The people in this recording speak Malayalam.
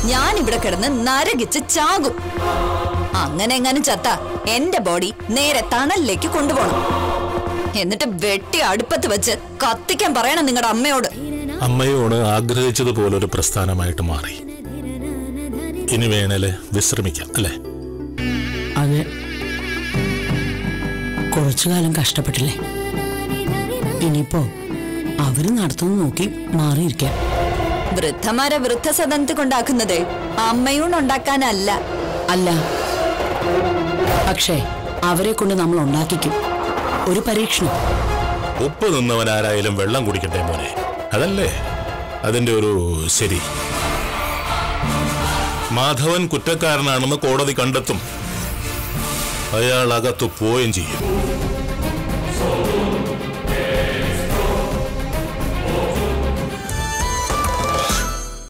ഞാൻ ഇവിടെ കിടന്ന് നരകിച്ച് ചാകും അങ്ങനെ എങ്ങാനും ചത്ത എന്റെ ബോഡി നേരെ തണലിലേക്ക് കൊണ്ടുപോകണം എന്നിട്ട് വെട്ടി അടുപ്പത്ത് വെച്ച് കത്തിക്കാൻ പറയണം നിങ്ങളുടെ അമ്മയോട് അമ്മയോട് ആഗ്രഹിച്ചതുപോലൊരു പ്രസ്ഥാനമായിട്ട് മാറി ഇനി വേണേല് വിശ്രമിക്കാം അല്ലേ അതെ കുറച്ചു കാലം കഷ്ടപ്പെട്ടില്ലേ ഇനിയിപ്പോ അവര് നടത്തുന്നത് നോക്കി മാറിയിരിക്കാം വൃദ്ധമാരെ വൃദ്ധസദനത്തിൽ കൊണ്ടാക്കുന്നത് അമ്മയൂണുണ്ടാക്കാനല്ല അല്ല പക്ഷേ അവരെ കൊണ്ട് നമ്മൾ ഉണ്ടാക്കിക്കും ഒരു പരീക്ഷണം ഉപ്പ് നിന്നവനാരായാലും വെള്ളം കുടിക്കട്ടെ മോനെ അതല്ലേ അതിന്റെ ഒരു ശരി മാധവൻ കുറ്റക്കാരനാണെന്ന് കോടതി കണ്ടെത്തും അയാൾ അകത്തു പോവുകയും ചെയ്യും